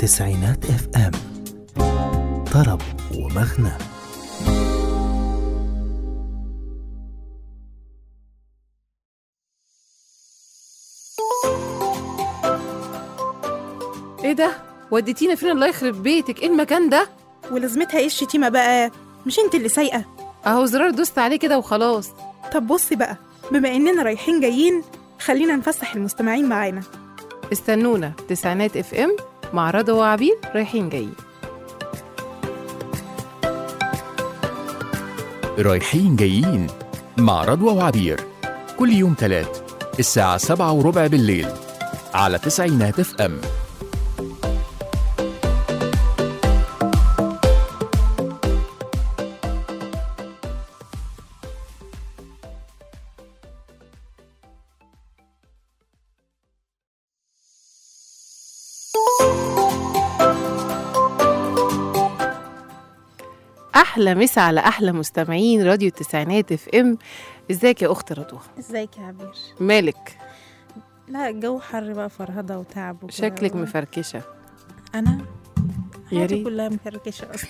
تسعينات اف ام طرب ومغنى ايه ده وديتينا فين الله يخرب بيتك ايه المكان ده ولازمتها ايه الشتيمة بقى؟ مش انت اللي سايقة اهو زرار دوست عليه كده وخلاص طب بصي بقى بما اننا رايحين جايين خلينا نفسح المستمعين معانا استنونا تسعينات اف ام مع رضا وعبير رايحين جايين رايحين جايين مع رضوى وعبير كل يوم تلات الساعة سبعة وربع بالليل على تسعينات اف ام احلى مسا على احلى مستمعين راديو التسعينات اف ام ازيك يا اخت رضوى ازيك يا عبير مالك لا الجو حر بقى فرهضة وتعب وكده. شكلك مفركشه انا يا حياتي ريت. كلها مفركشة اصلا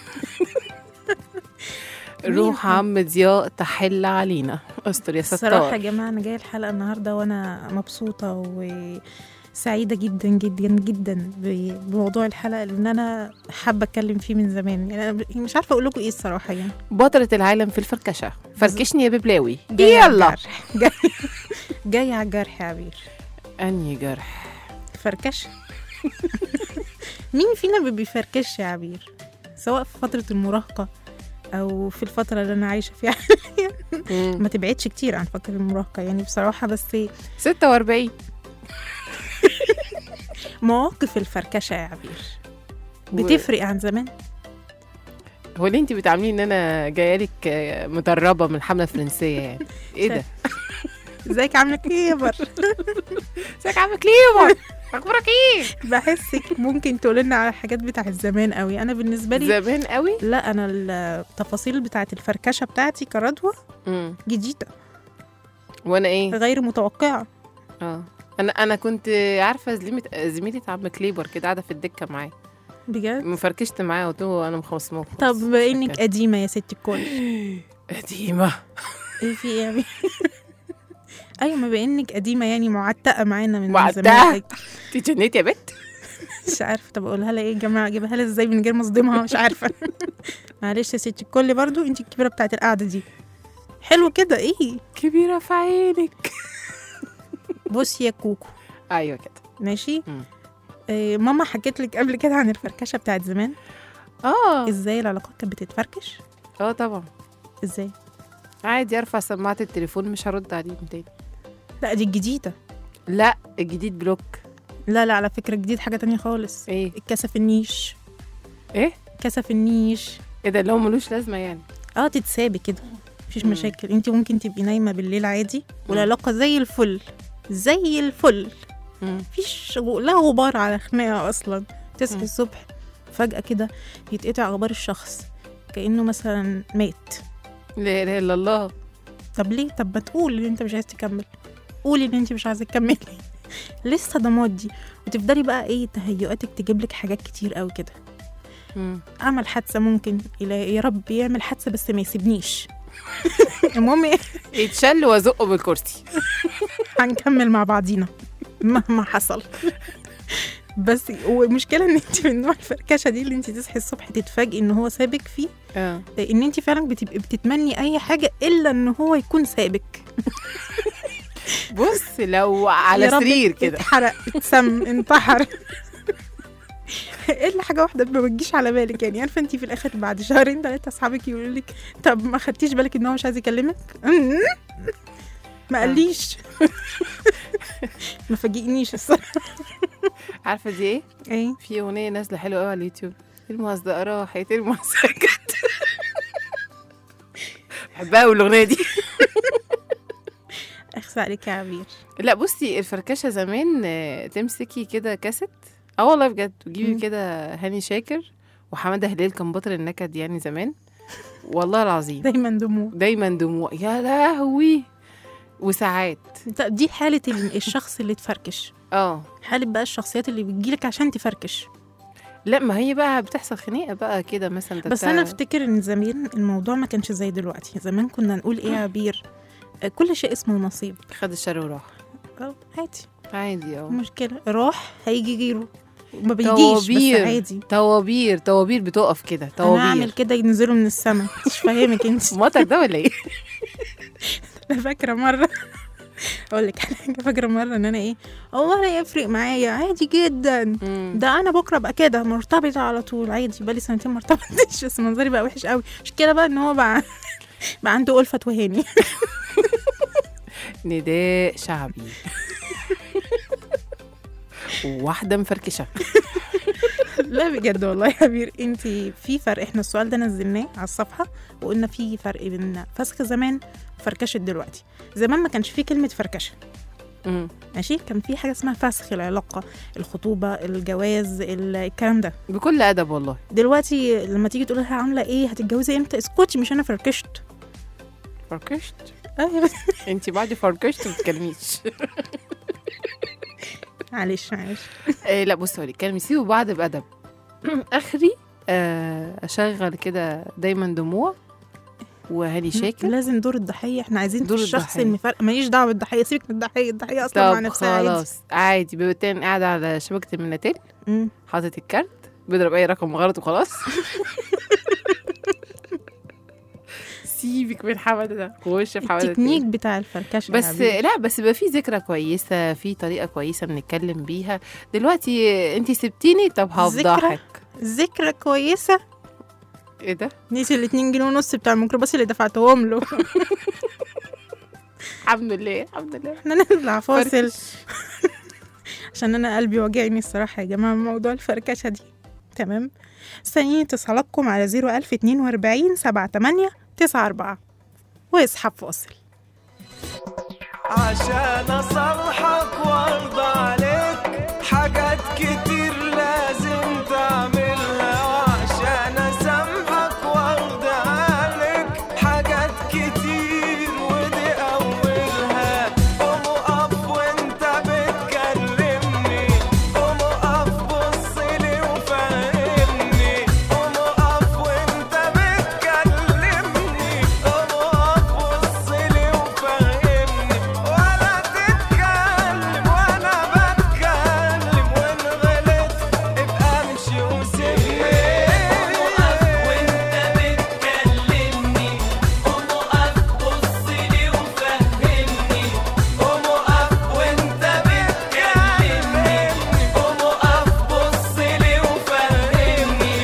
روح مين؟ عم ضياء تحل علينا استر يا الصراحة يا ستار جماعة أنا جاية الحلقة النهاردة وأنا مبسوطة وسعيدة جدا جدا جدا ب- بموضوع الحلقة لأن أنا حابة أتكلم فيه من زمان يعني أنا مش عارفة أقول لكم إيه الصراحة يعني بطلة العالم في الفركشه فركشني يا ببلاوي جاية على يلا الجرح. جاية- جاية على الجرح يا عبير اني جرح فركش مين فينا ما بيفركش يا عبير سواء في فترة المراهقة أو في الفترة اللي أنا عايشة فيها مم. ما تبعدش كتير عن فترة المراهقة يعني بصراحة بس 46 مواقف الفركشة يا عبير بتفرق عن زمان هو ليه انت بتعاملين ان انا جايه لك آه، مدربه من الحمله الفرنسيه يعني ايه ده ازيك عاملة ايه يا بر ازيك عامل كليمر اخبارك ايه بحسك ممكن تقول لنا على حاجات بتاع الزمان قوي انا بالنسبة لي زمان قوي لا انا التفاصيل بتاعت الفركشة بتاعتي كردوة مم. جديدة وانا ايه غير متوقعة اه انا انا كنت عارفه زميله زميله عم كليبر كده قاعده في الدكه معاه بجد مفركشت معاه قلت له انا مخلص موقف طب بما انك قديمة يا ست الكل قديمه ايه في ايه يا بي- ايوه ما بانك قديمة يعني معتقة معانا من معتقة؟ زمان انت جنيت يا بت مش عارفة طب اقولها لها ايه يا جماعة اجيبها لها ازاي من غير ما اصدمها مش عارفة معلش يا ست الكل برضو انت الكبيرة بتاعت القعدة دي حلو كده ايه كبيره في عينك بصي يا كوكو ايوه كده ماشي مم. إيه ماما حكيت لك قبل كده عن الفركشه بتاعت زمان اه ازاي العلاقات كانت بتتفركش اه طبعا ازاي عادي ارفع سماعه التليفون مش هرد عليه تاني لا دي الجديده لا الجديد بلوك لا لا على فكره الجديد حاجه تانية خالص ايه الكسف النيش ايه كسف النيش ايه ده اللي هو ملوش لازمه يعني اه تتسابي كده مفيش مم. مشاكل انت ممكن تبقي نايمه بالليل عادي والعلاقه زي الفل زي الفل مم. مفيش غ- لا غبار على خناقه اصلا تصحي مم. الصبح فجاه كده يتقطع غبار الشخص كانه مثلا مات لا اله الا الله طب ليه طب ما تقول ان انت مش عايز تكمل قولي ان انت مش عايزه تكملي ليه الصدمات دي وتفضلي بقى ايه تهيؤاتك تجيب لك حاجات كتير قوي كده مم. عمل حادثه ممكن إلى- يا رب يعمل حادثه بس ما يسيبنيش المهم إيه؟ يتشل وازقه بالكرسي هنكمل مع بعضينا مهما حصل بس والمشكله ان انت من نوع الفركشه دي اللي انت تصحي الصبح تتفاجئي ان هو سابك فيه اه ان انت فعلا بتبقي بتتمني اي حاجه الا ان هو يكون سابك بص لو على يا رب سرير كده اتحرق اتسم انتحر الا حاجه واحده ما بتجيش على بالك يعني عارفه انت في الاخر بعد شهرين ثلاثه اصحابك يقولوا لك طب ما خدتيش بالك ان هو مش عايز يكلمك أمم. ما قاليش ما فاجئنيش الصراحه عارفه دي ايه ايه في اغنيه نازله حلوه قوي على اليوتيوب المهزقه راحت المهزقه جت بحبها قوي الاغنيه دي اخسى عليك يا عبير لا بصي الفركشه زمان آه، تمسكي كده كاسيت اه والله بجد وتجيبي مم. كده هاني شاكر وحماده هلال كان بطل النكد يعني زمان والله العظيم دايما دموع دايما دموع يا لهوي وساعات طب دي حالة ال- الشخص اللي تفركش اه حالة بقى الشخصيات اللي بتجيلك عشان تفركش لا ما هي بقى بتحصل خناقه بقى كده مثلا ده بس بتاع- انا افتكر ان زمان الموضوع ما كانش زي دلوقتي زمان كنا نقول ايه يا عبير آه، كل شيء اسمه نصيب خد الشر وراح اه عادي عادي اه مشكلة راح هيجي غيره ما بيجيش بس طوابير عادي طوابير طوابير بتقف كده انا اعمل طوابير كده ينزلوا من السما مش فاهمك انت مطر ده ولا ايه؟ انا فاكره مره اقول لك حاجه فاكره مره ان انا ايه هو انا يفرق معايا عادي جدا مم. ده انا بكره ابقى كده مرتبطه على طول عادي بقالي سنتين مرتبطتش بس منظري بقى وحش قوي مش كده بقى ان هو بقى بقى عنده ألفة وهاني نداء شعبي وواحده مفركشه لا بجد والله يا عبير انت في فرق احنا السؤال ده نزلناه على الصفحه وقلنا في فرق بين فسخ زمان وفركشه دلوقتي زمان ما كانش في كلمه فركشه مم. ماشي كان في حاجه اسمها فسخ العلاقه الخطوبه الجواز ال- الكلام ده بكل ادب والله دلوقتي لما تيجي تقول لها عامله ايه هتتجوزي امتى اسكتي مش انا فركشت فركشت ايوه انت بعد فركشت ما تتكلميش معلش معلش آه لا بص هقولك كلمة سيبوا بعض بأدب آخري آه أشغل كده دايما دموع وهاني شاكر لازم دور الضحيه احنا عايزين دور دور الشخص الضحية. المفرق ماليش دعوه بالضحيه سيبك من الضحيه الضحيه اصلا مع طب نفسها عادي خلاص عادي بيبقى التاني قاعد على شبكة المناتيل مم. حاطط الكارت بيضرب أي رقم غلط وخلاص سيبك من حمادة ده خش في حمادة التكنيك تاني. بتاع الفركشه يا بس حبيبي. لا بس يبقى في ذكرى كويسة في طريقة كويسة بنتكلم بيها دلوقتي انتي سبتيني طب هفضحك ذكرى كويسه ايه ده نسي الاتنين جنيه ونص بتاع الميكروباص اللي دفعتهم له الحمد لله الحمد لله احنا نطلع فاصل فركش. عشان انا قلبي واجعني الصراحه يا جماعه من موضوع الفركشه دي تمام ثانيين اتصالاتكم على 01042 78 94 واسحب فاصل عشان اصلحك وارضى عليك حاجات كتير لازم تعملها وعشان اسامحك وارضى عليك حاجات كتير ودي اولها قوم اقف وانت بتكلمني قوم اقف بصلي وفهمني قوم اقف وانت بتكلمني قوم اقف بصلي وفهمني ولا تتكلم وانا بتكلم وان غلطت ابقى امشي وسيبني وانت بتكلمني قوم اقف بصلي وفهمني قوم اقف وانت بتكلمني قوم اقف بصلي وفهمني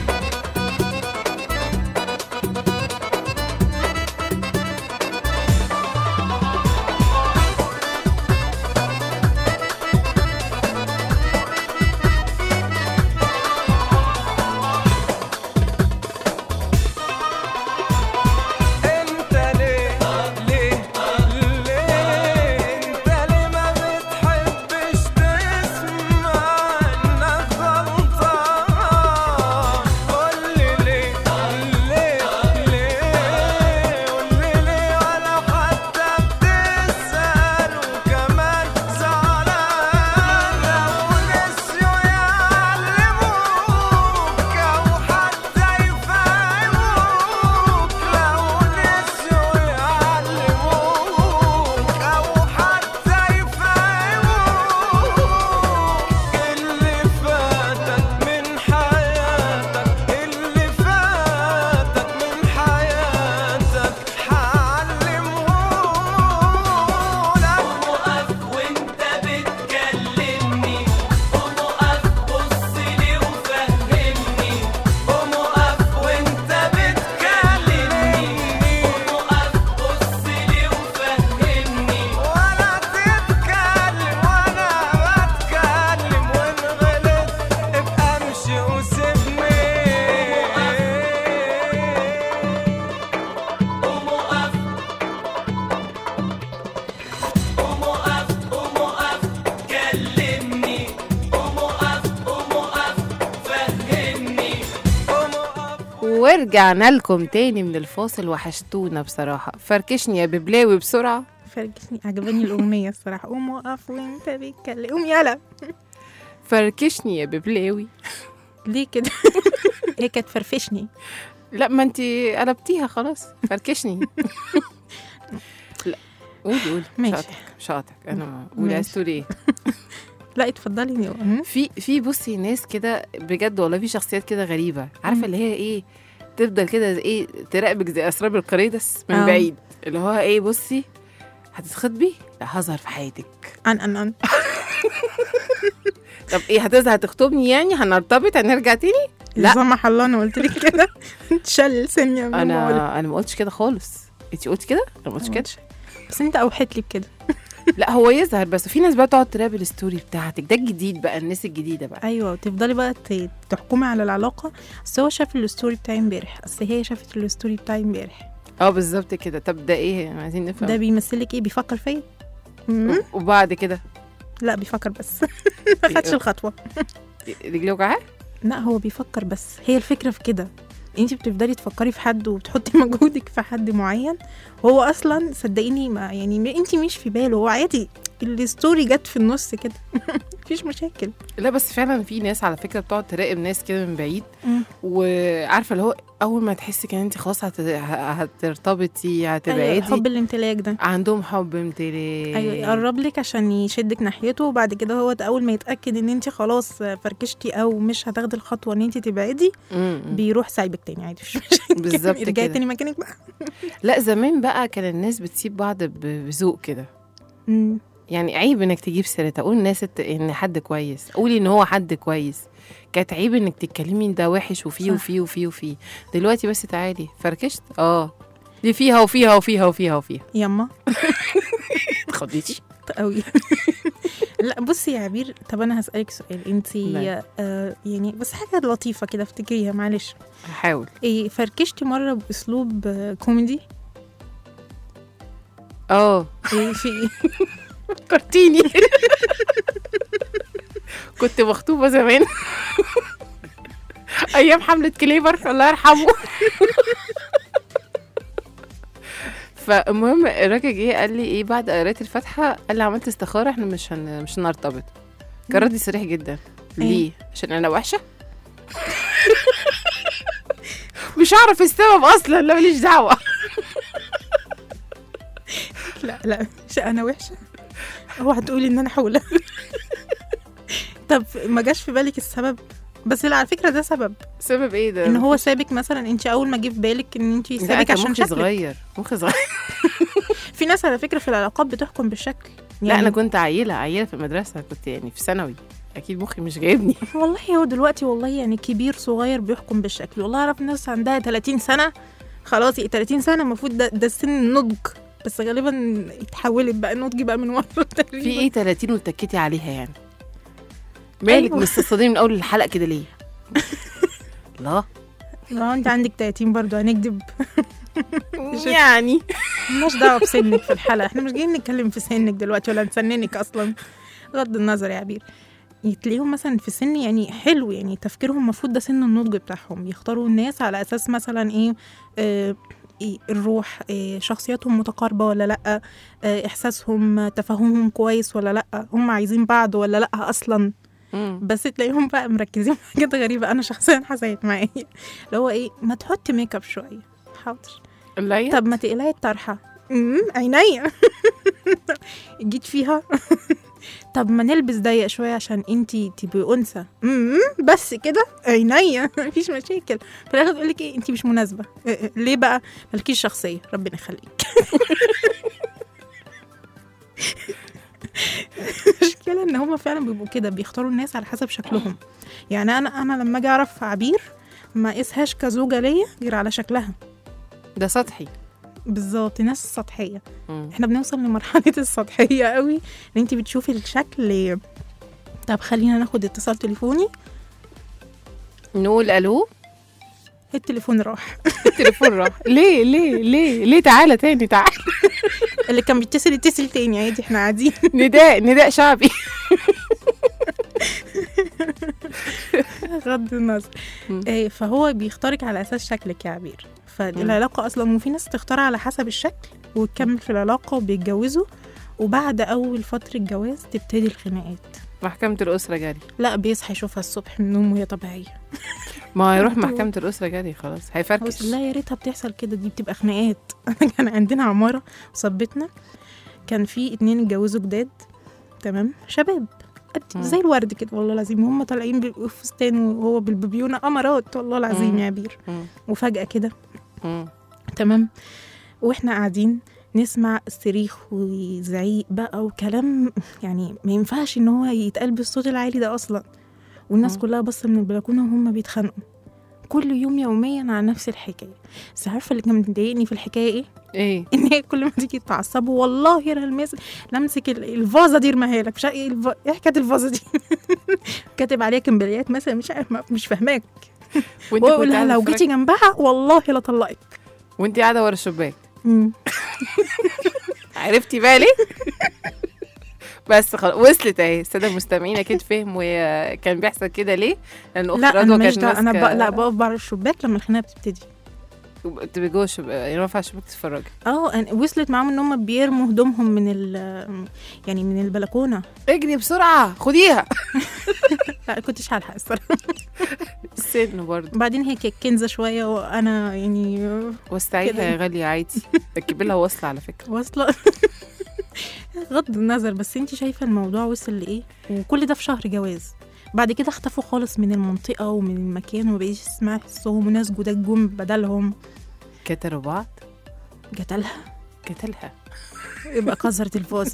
انت ليه ليه ليه انت ليه ما بتحبش تسمع انك غلطان قولي ليه ليه ليه قولي ليه ولا حتى بتسأل وكمان زعلان لو نسيوا يعلموك او حتى يفهموك لو نسيوا يعلموك او حتى يفهموك اللي فاتك من حياتك اللي فاتك من حياتك حعلمهولك وقف وانت بتكلمني قوم وقف بصلي وفهمني قوم وقف وانت بتكلمني قوم وقف بصلي وفهمني ولا تتكلم وانا بتكلم وان غلط ابقى امشي وسيبني قوم وقف قوم وقف قوم وقف كلمني قوم وقف قوم وقف فهمني قوم وقف ورجعنا لكم تاني من الفاصل وحشتونا بصراحة فركشني يا ببلاوي بسرعة فرجتني عجباني الاغنيه الصراحه قوم وقف وانت بتكلم قوم يلا فركشني يا ببلاوي ليه كده هي كانت فرفشني لا ما انت قلبتيها خلاص فركشني لا قولي قولي مش ماشي. هقطعك مش هقطعك انا قولي عايز ماشي. تقولي ايه لا اتفضلي مم. في في بصي ناس كده بجد والله في شخصيات كده غريبه عارفه اللي هي ايه تفضل كده زي ايه تراقبك زي اسراب القريدس من آه. بعيد اللي هو ايه بصي هتتخطبي لا هظهر في حياتك ان ان ان طب ايه هتظهر تخطبني يعني هنرتبط هنرجع تاني لا. لا سمح الله انا قلت لك كده تشل سنيا من المولد. انا انا ما قلتش كده خالص انت قلتي كده انا ما قلتش كده بس انت اوحيت لي بكده لا هو يظهر بس في ناس بقى تقعد تراقب الستوري بتاعتك ده الجديد بقى الناس الجديده بقى ايوه وتفضلي بقى ت- تحكمي على العلاقه اصل هو شاف الستوري بتاعي امبارح اصل هي شافت الستوري بتاعي امبارح اه بالظبط كده طب ده ايه عايزين ده نفهم بيمثلك ايه بيفكر فيا مم؟ وبعد كده لا بيفكر بس ما خدش الخطوه رجلي وجعاه لا هو بيفكر بس هي الفكره في كده انت بتفضلي تفكري في حد وبتحطي مجهودك في حد معين وهو اصلا صدقيني ما يعني انت مش في باله هو عادي الستوري جت في النص كده مفيش مشاكل لا بس فعلا في ناس على فكره بتقعد تراقب ناس كده من بعيد مم. وعارفه اللي هو اول ما تحسي ان انت خلاص هت... هترتبطي أيوة هتبعدي حب الامتلاك ده عندهم حب امتلاك ايوه يقرب لك عشان يشدك ناحيته وبعد كده هو اول ما يتاكد ان انت خلاص فركشتي او مش هتاخدي الخطوه ان انت تبعدي مم. بيروح سايبك تاني عادي مش مشاكل بالظبط رجعي كده. تاني مكانك بقى لا زمان بقى كان الناس بتسيب بعض ب- بذوق كده مم. يعني عيب انك تجيب سيرتها قول الناس الت- ان حد كويس قولي ان هو حد كويس كانت عيب انك تتكلمي إن ده وحش وفيه صح. وفيه وفيه وفيه دلوقتي بس تعالي فركشت اه دي فيها وفيها وفيها وفيها وفيها يما اتخضيتي قوي لا بصي يا عبير طب انا هسالك سؤال انت نعم. آه يعني بس حاجه لطيفه كده افتكريها معلش هحاول إيه فركشتي مره باسلوب آه كوميدي اه إيه في إيه؟ فكرتيني كنت مخطوبه زمان ايام حمله كليبر الله يرحمه فالمهم الراجل جه قال لي ايه بعد قرايه الفاتحه قال لي عملت استخاره احنا مش هن... مش هنرتبط كان ردي صريح جدا ليه عشان انا وحشه مش هعرف السبب اصلا لا ماليش دعوه لا لا مش انا وحشه اوعى تقولي ان انا حوله طب ما جاش في بالك السبب بس لا على فكره ده سبب سبب ايه ده ان هو سابك مثلا انت اول ما جه في بالك ان انت لا سابك كان عشان مخي شكلك صغير مخي صغير في ناس على فكره في العلاقات بتحكم بالشكل لا انا كنت عيله عيله في المدرسه كنت يعني في ثانوي اكيد مخي مش جايبني والله هو دلوقتي والله يعني كبير صغير بيحكم بالشكل والله اعرف ناس عندها 30 سنه خلاص يعني 30 سنه المفروض ده ده سن النضج بس غالبا اتحولت بقى النضج بقى من ورا تقريبا في ايه 30 واتكيتي عليها يعني مالك أيوة. مستصدقين من اول الحلقه كده ليه لا لو انت عندك 30 برضو هنكدب يعني مالناش دعوه بسنك في الحلقه احنا مش جايين نتكلم في سنك دلوقتي ولا نسننك اصلا غض النظر يا عبير تلاقيهم مثلا في سن يعني حلو يعني تفكيرهم المفروض ده سن النضج بتاعهم يختاروا الناس على اساس مثلا ايه, آه إيه الروح إيه شخصياتهم متقاربه ولا لا آه احساسهم تفاهمهم كويس ولا لا هم عايزين بعض ولا لا اصلا مم. بس تلاقيهم بقى مركزين في حاجات غريبه انا شخصيا حصلت معايا اللي هو ايه ما تحطي ميك اب شويه حاضر لا يا طب ما تقلعي الطرحه امم عينيا جيت فيها طب ما نلبس ضيق شويه عشان انتي تبقي انثى امم بس كده عينيا مفيش مشاكل في الاخر تقول لك ايه انتي مش مناسبه إيه إيه، ليه بقى مالكيش شخصيه ربنا يخليك المشكله ان هما فعلا بيبقوا كده بيختاروا الناس على حسب شكلهم يعني انا انا لما اجي اعرف عبير ما اقيسهاش كزوجه ليا غير على شكلها ده سطحي بالظبط ناس سطحيه مم. احنا بنوصل لمرحله السطحيه قوي ان انت بتشوفي الشكل طب خلينا ناخد اتصال تليفوني نقول الو التليفون راح التليفون راح ليه ليه ليه ليه تعالى تاني تعالى اللي كان بيتصل يتصل تاني عادي احنا قاعدين نداء نداء شعبي غض النظر مم. آه، فهو بيختارك على اساس شكلك يا عبير فالعلاقه اصلا وفي ناس تختار على حسب الشكل وتكمل في العلاقه وبيتجوزوا وبعد اول فتره جواز تبتدي الخناقات محكمة الأسرة جري لا بيصحى يشوفها الصبح من النوم وهي طبيعيه ما هيروح محكمة الأسرة جري خلاص هيفركش بس لا يا ريتها بتحصل كده دي بتبقى خناقات انا كان عندنا عماره وصبتنا كان في اتنين اتجوزوا جداد تمام شباب قد مم. زي الورد كده والله العظيم هم طالعين بالفستان وهو بالبيبيونه امارات والله العظيم مم. يا عبير مم. وفجاه كده مم. تمام واحنا قاعدين نسمع صريخ وزعيق بقى وكلام يعني ما ينفعش ان هو يتقال بالصوت العالي ده اصلا والناس مم. كلها باصه من البلكونه وهم بيتخانقوا كل يوم يوميا على نفس الحكايه بس عارفه اللي كان مضايقني في الحكايه ايه ايه ان هي كل ما تيجي تعصبوا والله انا المس لمسك ال- الفازه دي ارميها لك مش عارف ايه الف... ايه حكايه الفازه دي كاتب عليها كمبليات مثلا مش عارف ما- مش فاهماك وانت واقول كنت لها قاعدة لو تتفرج- جيتي جنبها والله لا طلقك وانت قاعدة ورا الشباك مم. عرفتي بقى ليه؟ بس خلاص وصلت اهي الساده المستمعين اكيد فهموا هي كان بيحصل كده ليه؟ لان اخت لا انا رضوى ماليش كانت دعوه انا ماسكة- ب... لا بقف بره الشباك لما الخناقه بتبتدي تبقي جوه الشباك يعني ما ينفعش الشباك تتفرجي اه أنا وصلت معاهم ان هم بيرموا هدومهم من ال يعني من البلكونه اجري بسرعه خديها لا كنتش هلحق الصراحه السن برضه بعدين هي كانت كنزه شويه وانا يعني وسعيها كده. يا غاليه عادي ركبي لها وصله على فكره واصله غض النظر بس انت شايفه الموضوع وصل لايه وكل ده في شهر جواز بعد كده اختفوا خالص من المنطقه ومن المكان وما بقيش تسمع حسهم وناس جداد جم بدلهم كتروا بعض جتلها كتلها يبقى كسرت الفازه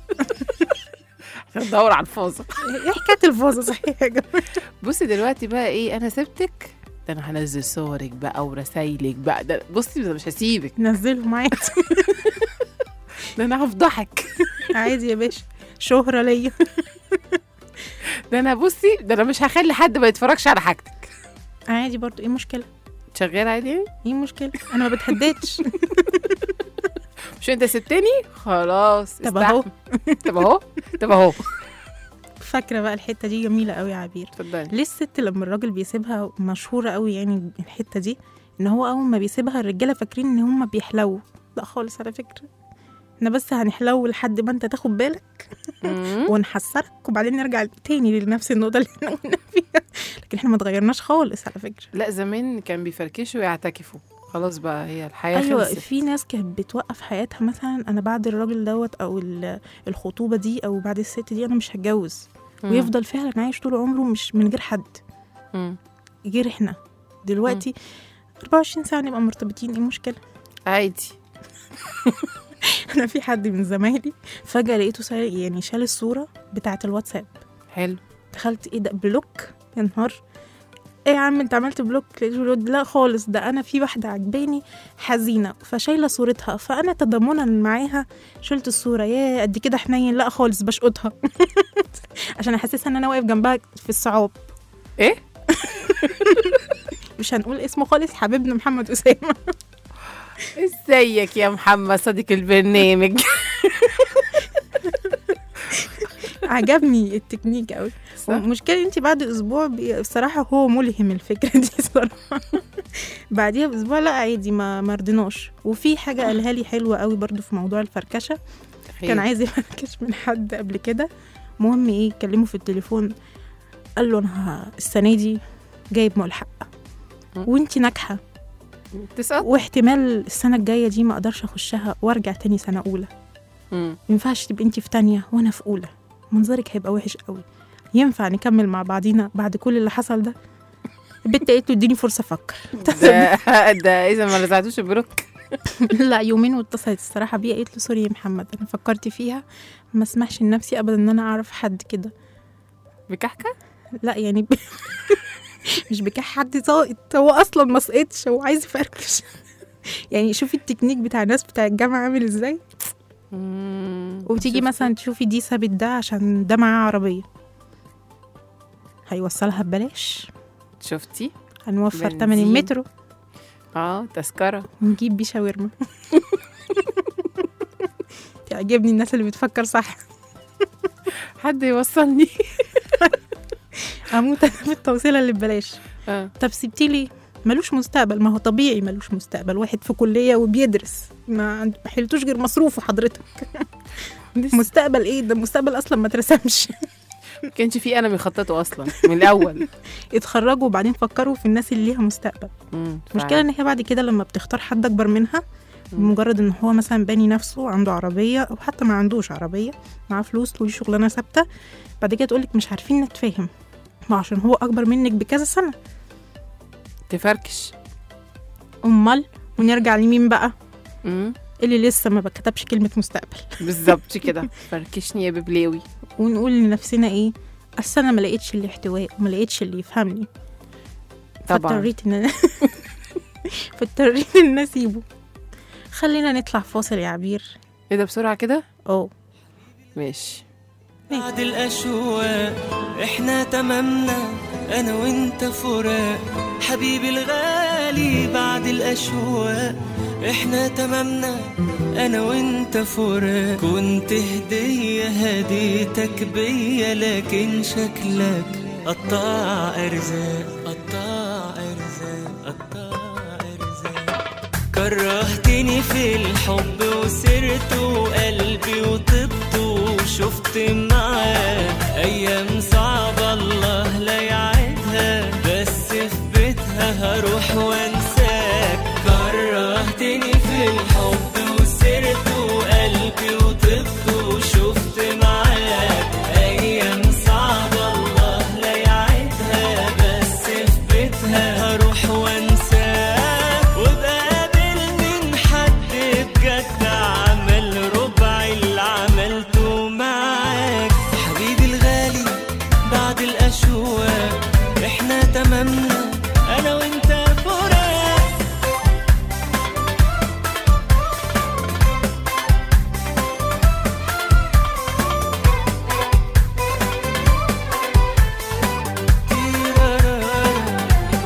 دور على الفاظه ايه حكايه الفازه صحيح يا جماعه بصي دلوقتي بقى ايه انا سبتك ده انا هنزل صورك بقى ورسايلك بقى ده بصي ده مش هسيبك نزلهم عادي ده انا هفضحك عادي يا باشا شهرة ليا ده انا بصي ده انا مش هخلي حد ما يتفرجش على حاجتك عادي برضو ايه مشكلة شغال عادي يعني ايه مشكلة انا ما بتهددش مش انت سبتني خلاص طب اهو استحمل. طب اهو طب اهو فاكرة بقى الحتة دي جميلة قوي يا عبير اتفضلي ليه الست لما الراجل بيسيبها مشهورة قوي يعني الحتة دي ان هو اول ما بيسيبها الرجالة فاكرين ان هم بيحلوا لا خالص على فكرة احنا بس هنحلو لحد ما انت تاخد بالك مم. ونحسرك وبعدين نرجع تاني لنفس النقطة اللي احنا قلنا فيها لكن احنا ما اتغيرناش خالص على فكرة لا زمان كان بيفركشوا ويعتكفوا خلاص بقى هي الحياه ايوه خلصت في ناس كانت بتوقف حياتها مثلا انا بعد الراجل دوت او ال- الخطوبه دي او بعد الست دي انا مش هتجوز مم. ويفضل فعلا عايش طول عمره مش من غير حد مم. غير احنا دلوقتي 24 ساعه نبقى مرتبطين ايه المشكله عادي انا في حد من زمايلي فجاه لقيته سال- يعني شال الصوره بتاعه الواتساب حلو دخلت ايه ده بلوك يا نهار ايه يا عم انت عملت بلوك لقيته بيقول لا خالص ده انا في واحده عجباني حزينه فشايله صورتها فانا تضامنا معاها شلت الصوره يا قد كده حنين لا خالص بشقطها عشان احسسها ان انا واقف جنبها في الصعاب ايه مش هنقول اسمه خالص حبيبنا محمد اسامه ازيك يا محمد صديق البرنامج عجبني التكنيك قوي صح؟ المشكلة انت بعد اسبوع بي- بصراحة هو ملهم الفكرة دي صراحة بعديها باسبوع لا عادي ما مرضناش وفي حاجة قالها لي حلوة قوي برضو في موضوع الفركشة كان عايز يفركش من حد قبل كده مهم ايه كلمه في التليفون قال له انا ه- السنة دي جايب ملحق مم. وانت ناجحة تسقط واحتمال السنة الجاية دي ما اقدرش اخشها وارجع تاني سنة اولى مم. ينفعش تبقي انت في تانية وانا في اولى منظرك هيبقى وحش قوي ينفع نكمل مع بعضينا بعد كل اللي حصل ده البت قالت له اديني فرصه افكر ده ده اذا ما رزعتوش بروك لا يومين واتصلت الصراحه بيا قالت له سوري يا محمد انا فكرت فيها ما اسمحش لنفسي ابدا ان انا اعرف حد كده بكحكه لا يعني ب... مش بكح حد ساقط هو اصلا ما سقطش هو عايز يفركش يعني شوفي التكنيك بتاع الناس بتاع الجامعه عامل ازاي مم. وتيجي شفتي؟ مثلا تشوفي دي سابت ده عشان ده معاه عربيه هيوصلها ببلاش شفتي هنوفر تمن بنزين. المترو اه تذكره ونجيب بيه شاورما تعجبني الناس اللي بتفكر صح حد يوصلني اموت انا في التوصيله اللي ببلاش اه طب سبتي لي ملوش مستقبل ما هو طبيعي ملوش مستقبل واحد في كليه وبيدرس ما عند- ما حلتوش غير مصروفه حضرتك مستقبل ايه ده المستقبل اصلا ما اترسمش ما كانش في انا بيخططوا اصلا من الاول اتخرجوا وبعدين فكروا في الناس اللي ليها مستقبل مم، المشكله فعلا. ان هي بعد كده لما بتختار حد اكبر منها بمجرد ان هو مثلا باني نفسه عنده عربيه او حتى ما عندوش عربيه معاه فلوس وليه شغلانه ثابته بعد كده تقولك مش عارفين نتفاهم ما عشان هو اكبر منك بكذا سنه تفركش امال ونرجع لمين بقى مم، اللي لسه ما كتبش كلمه مستقبل بالظبط كده فركشني يا ببلاوي ونقول لنفسنا ايه اصل انا ما لقيتش الاحتواء وما لقيتش اللي يفهمني طبعا فاضطريت ان انا فاضطريت ان أنا اسيبه خلينا نطلع فاصل يا عبير ايه ده بسرعه كده اه ماشي بعد الأشواق احنا تمامنا أنا وأنت فراق حبيبي الغالي بعد الأشواق احنا تمامنا أنا وأنت فراق كنت هدية هديتك بيا لكن شكلك قطاع أرزاق قطاع أرزاق قطاع أرزاق كرهتني في الحب وسرت وقلبي وطبت وشفت معاك ايام صعبة الله لا يعيدها بس في بيتها هروح وانساك كرهتني في الحب وسرت وقلبي وطبت وشفت معاك ايام صعبة الله لا يعيدها بس في بيتها هروح وانساك وبقابل من حد بجد عمل ربع اللي عملته معاك حبيبي الغالي بعد الاشواق احنا تمامنا انا وانت فراق تيرارارا.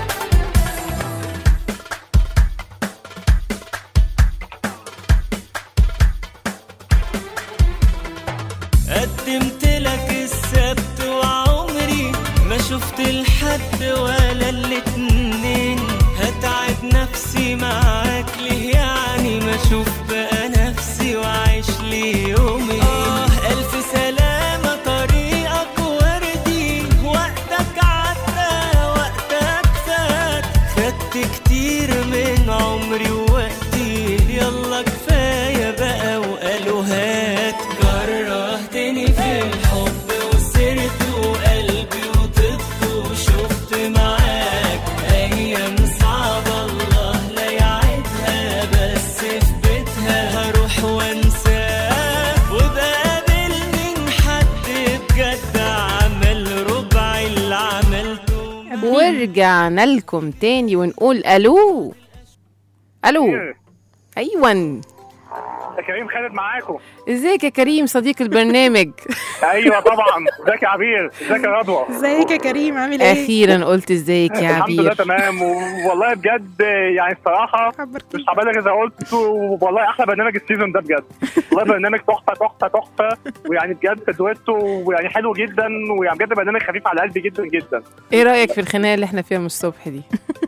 قدمت لك السبت وعمري ما شفت الحد ولا الاتنين هتعب نفسي معاك ليه يعني ما اشوف بقى نفسي واعيش لي يومين آه الف سلامة طريقك وردي وقتك عدى وقتك فات خدت كتير من عمري ووقتي يلا كفاية بقى وقالوا هات كرهتني في الحب وسرت وقلبي وطبت وشفت معاك أيام صعبة الله لا يعيدها بس في بيتها هروح وانساك وبقابل من حد بجد عمل ربع اللي عملته ورجعنا لكم تاني ونقول الو الو ايوه يا كريم خالد معاكم ازيك يا كريم صديق البرنامج ايوه طبعا ازيك يا عبير ازيك يا رضوى ازيك يا كريم عامل ايه اخيرا قلت ازيك يا الحمد لله عبير تمام والله بجد يعني الصراحه خبرتني. مش هبالغ اذا قلت والله احلى برنامج السيزون ده بجد والله برنامج تحفه تحفه تحفه ويعني بجد دويتو ويعني حلو جدا ويعني بجد برنامج خفيف على قلبي جدا جدا ايه رايك في الخناقه اللي احنا فيها من الصبح دي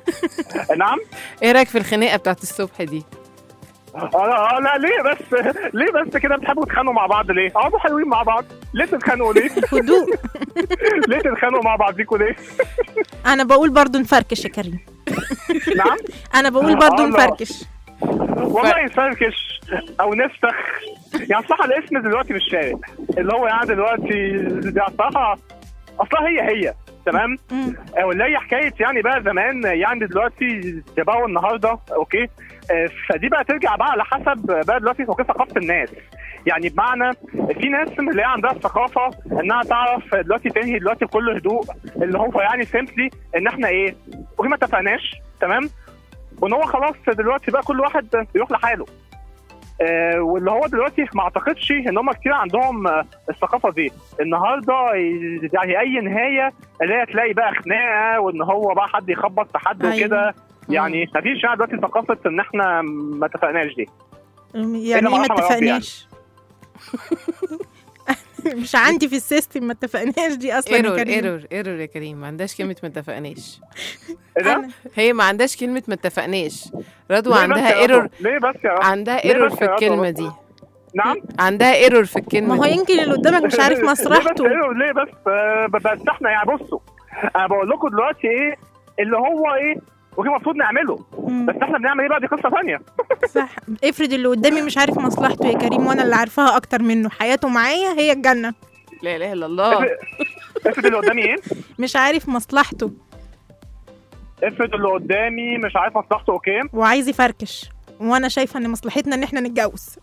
نعم ايه رايك في الخناقه بتاعت الصبح دي اه آه، لا ليه بس ليه بس كده بتحبوا تتخانقوا مع بعض ليه؟ اقعدوا حلوين مع بعض ليه تتخانقوا ليه؟ هدوء ليه تتخانقوا مع بعضيكوا ليه؟ انا بقول برضو نفركش يا كريم نعم؟ انا بقول برضو آه، لا. نفركش والله نفركش او نفسخ يعني الصراحه الاسم دلوقتي مش فارق اللي هو يعني دلوقتي يعني الصراحه اصلا هي هي تمام مم. آه، واللي هي حكايه يعني بقى زمان يعني دلوقتي ده بقى النهارده اوكي آه، فدي بقى ترجع بقى على حسب بقى دلوقتي هو كيف ثقافه الناس يعني بمعنى في ناس اللي هي عندها الثقافه انها تعرف دلوقتي تنهي دلوقتي بكل هدوء اللي هو يعني سيمبلي ان احنا ايه اوكي ما اتفقناش تمام وان هو خلاص دلوقتي بقى كل واحد يروح لحاله آه واللي هو دلوقتي ما اعتقدش ان هم كتير عندهم آه الثقافه دي النهارده يعني اي نهايه اللي هي تلاقي بقى خناقه وان هو بقى حد يخبط في حد أيوة. وكده يعني ما فيش يعني دلوقتي ثقافه ان احنا ما اتفقناش دي يعني ايه إلا ما ما رحم ربي اتفقناش مش عندي في السيستم ما اتفقناش دي اصلا يا ايرور كريم ايرور ايرور يا كريم ما عندهاش كلمه ما اتفقناش ايه ده؟ أنا- هي ما عندهاش كلمه ما اتفقناش رضوى ليه بس عندها يا ايرور رضوى؟ ليه بس يا رضوى؟ عندها ليه ايرور بس في يا رضوى الكلمه بس؟ دي نعم عندها ايرور في الكلمه ما هو دي. يمكن اللي قدامك مش عارف ليه بس مصلحته ايه ليه بس آه، بس احنا يعني بصوا انا بقول لكم دلوقتي ايه اللي هو ايه وفي المفروض نعمله مم. بس احنا بنعمل ايه بقى دي قصه ثانيه صح افرض اللي قدامي مش عارف مصلحته يا كريم وانا اللي عارفاها اكتر منه حياته معايا هي الجنه لا اله الا الله افرض اللي قدامي ايه مش عارف مصلحته افرض اللي قدامي مش عارف مصلحته اوكي وعايز يفركش وانا شايفه ان مصلحتنا ان احنا نتجوز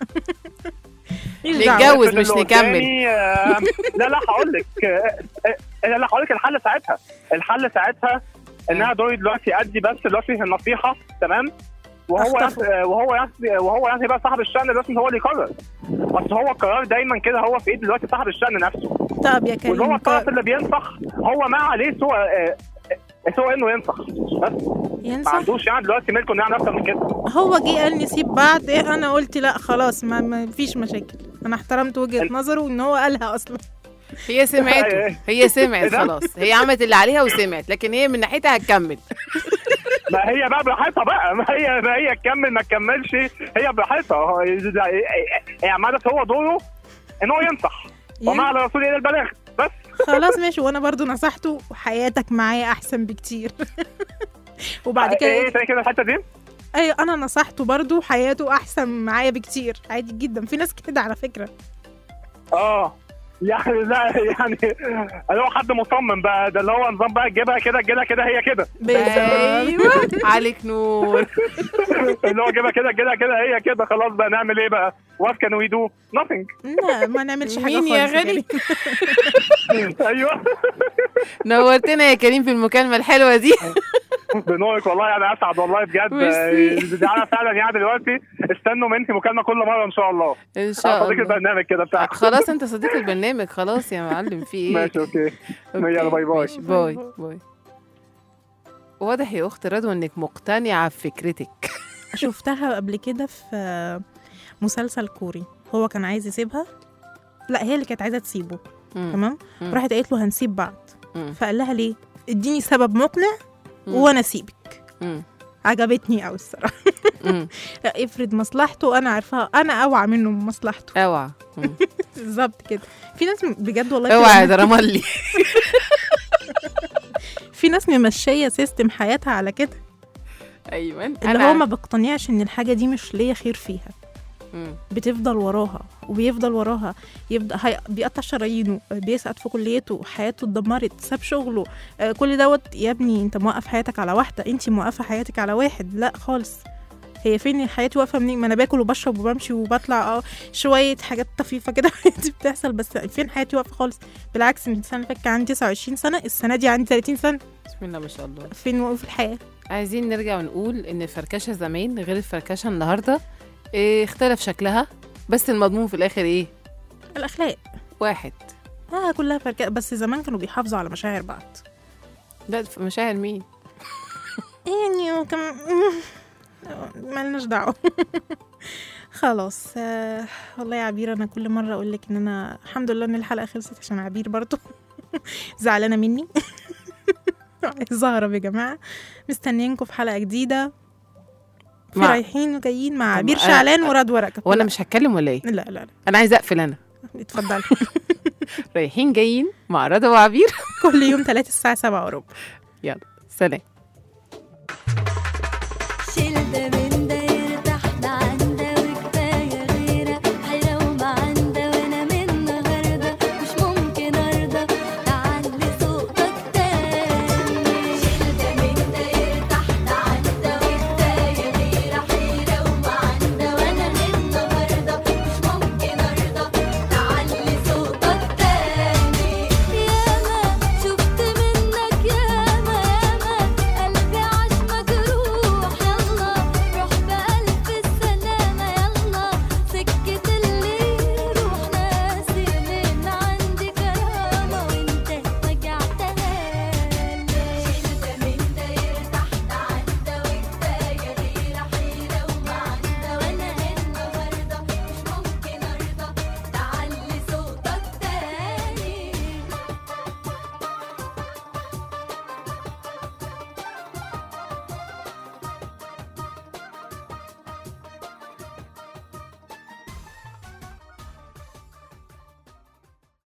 ماليش دعوة. نتجوز افرض مش اللي نكمل. قدامي، آه، لا لا هقول لك آه، آه، لا لا هقول لك الحل ساعتها الحل ساعتها انها دوري دلوقتي ادي بس دلوقتي النصيحه تمام وهو أخطفه. يعني وهو يعني وهو يعني بقى صاحب الشأن دلوقتي هو اللي يقرر اصل هو القرار دايما كده هو في ايد دلوقتي صاحب الشأن نفسه طب يا واللي هو كريم الطرف طب اللي بينصح هو ما عليه سوى آه، آه، سوى انه ينصح بس ما ينصح عندوش يعني دلوقتي ملك انه يعمل اكتر من كده هو جه قال نسيب بعض إيه انا قلت لا خلاص ما, ما فيش مشاكل انا احترمت وجهه نظره ان هو قالها اصلا هي سمعته هي إيه سمعت ده؟ خلاص هي عملت اللي عليها وسمعت لكن هي من ناحيتها هتكمل ما هي بقى براحتها بقى ما هي ما هي تكمل ما تكملش هي براحتها هو- يعني عمادة هو دوره ان هو ينصح وما على رسول الى البلاغ بس خلاص ماشي وانا برضو نصحته وحياتك معايا احسن بكتير وبعد كده ايه تاني كده الحته دي ايوه انا نصحته برضو حياته احسن معايا بكتير عادي جدا في ناس كده على فكره اه يعني لا يعني اللي هو حد مصمم بقى ده اللي هو نظام بقى تجيبها كده تجيبها كده هي كده ايوه عليك نور اللي هو جيبها كده كده كده هي كده خلاص بقى نعمل ايه بقى وات كان وي دو nothing لا ما نعملش حاجه مين يا خالص غالي؟ كريم. ايوه نورتنا يا كريم في المكالمه الحلوه دي بنورك والله يعني اسعد والله بجد ميرسي. ده انا فعلا يعني دلوقتي استنوا مني مكالمه كل مره ان شاء الله ان انا شاء صديق الله البرنامج كده بتاعك خلاص انت صديق البرنامج خلاص يا معلم في ايه ماشي اوكي أوكي، يلا باي باي ماشي، باي باي واضح يا اخت رضوى انك مقتنعه بفكرتك شفتها قبل كده في مسلسل كوري هو كان عايز يسيبها لا هي اللي كانت عايزه تسيبه مم. تمام مم. راحت قالت له هنسيب بعض مم. فقال لها ليه اديني سبب مقنع مم. وانا اسيبك مم. عجبتني قوي الصراحه مم. لا افرض مصلحته انا عارفاها انا اوعى منه من مصلحته اوعى مم. بالظبط كده في ناس م- بجد والله اوعى يا بتبقى- درملي في ناس ممشيه سيستم حياتها على كده ايوه اللي هو ما بقتنعش ان الحاجه دي مش ليا خير فيها مم. بتفضل وراها وبيفضل وراها يبدا هي... بيقطع شرايينه بيسقط في كليته حياته اتدمرت ساب شغله آه، كل دوت يا ابني انت موقف حياتك على واحده انت موقفه حياتك على واحد لا خالص هي فين حياتي واقفه منين ما انا باكل وبشرب وبمشي وبطلع اه شويه حاجات طفيفه كده دي بتحصل بس فين حياتي واقفه خالص بالعكس من السنه اللي فاتت كان عندي 29 سنه السنه دي عندي 30 سنه بسم الله ما شاء الله فين وقوف الحياه عايزين نرجع ونقول ان الفركشه زمان غير الفركشه النهارده إيه اختلف شكلها بس المضمون في الاخر ايه الاخلاق واحد اه كلها فركات بس زمان كانوا بيحافظوا على مشاعر بعض لا في مشاعر مين يعني كم مالناش دعوة خلاص آه والله يا عبير انا كل مرة اقول لك ان انا الحمد لله ان الحلقة خلصت عشان عبير برضو زعلانة مني زهرة يا جماعة مستنيينكم في حلقة جديدة في مع- رايحين وجايين مع طب عبير أنا- شعلان ورضوى ركب وانا مش هتكلم ولا ايه لا لا لا انا عايزه اقفل انا اتفضلي رايحين جايين مع رضا وعبير كل يوم ثلاثة الساعة سبعة وربع يلا سلام